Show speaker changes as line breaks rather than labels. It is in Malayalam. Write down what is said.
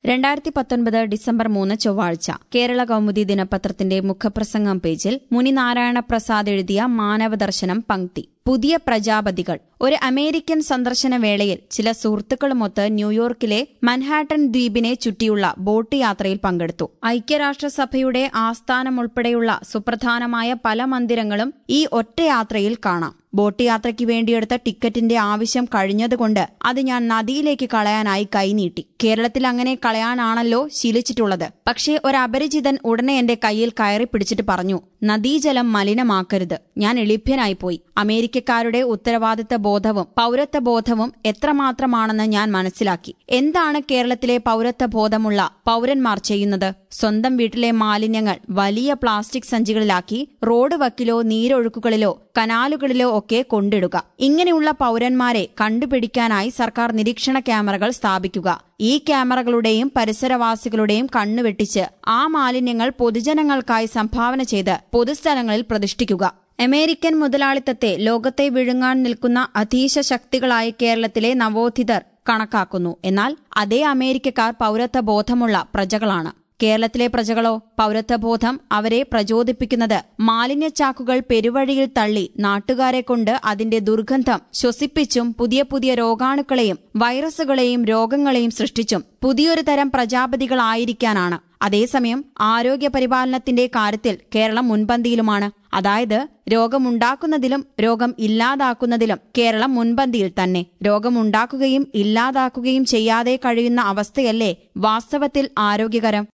രണ്ടായിരത്തി പത്തൊൻപത് ഡിസംബർ മൂന്ന് ചൊവ്വാഴ്ച കേരള കൗമുദി ദിനപത്രത്തിന്റെ മുഖപ്രസംഗം പേജിൽ മുനിനാരായണ പ്രസാദ് എഴുതിയ മാനവദർശനം പങ്ക്തി പുതിയ പ്രജാപതികൾ ഒരു അമേരിക്കൻ സന്ദർശന വേളയിൽ ചില സുഹൃത്തുക്കളുമൊത്ത് ന്യൂയോർക്കിലെ മൻഹാട്ടൻ ദ്വീപിനെ ചുറ്റിയുള്ള ബോട്ട് യാത്രയിൽ പങ്കെടുത്തു ഐക്യരാഷ്ട്രസഭയുടെ ആസ്ഥാനം ഉൾപ്പെടെയുള്ള സുപ്രധാനമായ പല മന്ദിരങ്ങളും ഈ ഒറ്റ യാത്രയിൽ കാണാം ബോട്ട് യാത്രയ്ക്ക് വേണ്ടിയെടുത്ത ടിക്കറ്റിന്റെ ആവശ്യം കഴിഞ്ഞതുകൊണ്ട് അത് ഞാൻ നദിയിലേക്ക് കളയാനായി കൈനീട്ടി കേരളത്തിൽ അങ്ങനെ കളയാനാണല്ലോ ശീലിച്ചിട്ടുള്ളത് പക്ഷേ ഒരു അപരിചിതൻ ഉടനെ എന്റെ കയ്യിൽ കയറി പിടിച്ചിട്ട് പറഞ്ഞു നദീജലം മലിനമാക്കരുത് ഞാൻ എളിഭ്യനായിപ്പോയി അമേരിക്കക്കാരുടെ ഉത്തരവാദിത്ത ബോധവും പൌരത്വ ബോധവും എത്രമാത്രമാണെന്ന് ഞാൻ മനസ്സിലാക്കി എന്താണ് കേരളത്തിലെ പൌരത്വ ബോധമുള്ള പൌരന്മാർ ചെയ്യുന്നത് സ്വന്തം വീട്ടിലെ മാലിന്യങ്ങൾ വലിയ പ്ലാസ്റ്റിക് സഞ്ചികളിലാക്കി റോഡ് വക്കിലോ നീരൊഴുക്കുകളിലോ കനാലുകളിലോ ഒക്കെ കൊണ്ടിടുക ഇങ്ങനെയുള്ള പൌരന്മാരെ കണ്ടുപിടിക്കാനായി സർക്കാർ നിരീക്ഷണ ക്യാമറകൾ സ്ഥാപിക്കുക ഈ ക്യാമറകളുടെയും പരിസരവാസികളുടെയും കണ്ണുവെട്ടിച്ച് ആ മാലിന്യങ്ങൾ പൊതുജനങ്ങൾക്കായി സംഭാവന ചെയ്ത് പൊതുസ്ഥലങ്ങളിൽ പ്രതിഷ്ഠിക്കുക അമേരിക്കൻ മുതലാളിത്തത്തെ ലോകത്തെ വിഴുങ്ങാൻ നിൽക്കുന്ന അധീശ ശക്തികളായി കേരളത്തിലെ നവോത്ഥിതർ കണക്കാക്കുന്നു എന്നാൽ അതേ അമേരിക്കക്കാർ പൌരത്വ ബോധമുള്ള പ്രജകളാണ് കേരളത്തിലെ പ്രജകളോ പൌരത്വബോധം അവരെ പ്രചോദിപ്പിക്കുന്നത് മാലിന്യച്ചാക്കുകൾ പെരുവഴിയിൽ തള്ളി നാട്ടുകാരെ കൊണ്ട് അതിന്റെ ദുർഗന്ധം ശ്വസിപ്പിച്ചും പുതിയ പുതിയ രോഗാണുക്കളെയും വൈറസുകളെയും രോഗങ്ങളെയും സൃഷ്ടിച്ചും പുതിയൊരു തരം പ്രജാപതികളായിരിക്കാനാണ് അതേസമയം ആരോഗ്യ പരിപാലനത്തിന്റെ കാര്യത്തിൽ കേരളം മുൻപന്തിയിലുമാണ് അതായത് രോഗമുണ്ടാക്കുന്നതിലും രോഗം ഇല്ലാതാക്കുന്നതിലും കേരളം മുൻപന്തിയിൽ തന്നെ രോഗമുണ്ടാക്കുകയും ഇല്ലാതാക്കുകയും ചെയ്യാതെ കഴിയുന്ന അവസ്ഥയല്ലേ വാസ്തവത്തിൽ ആരോഗ്യകരം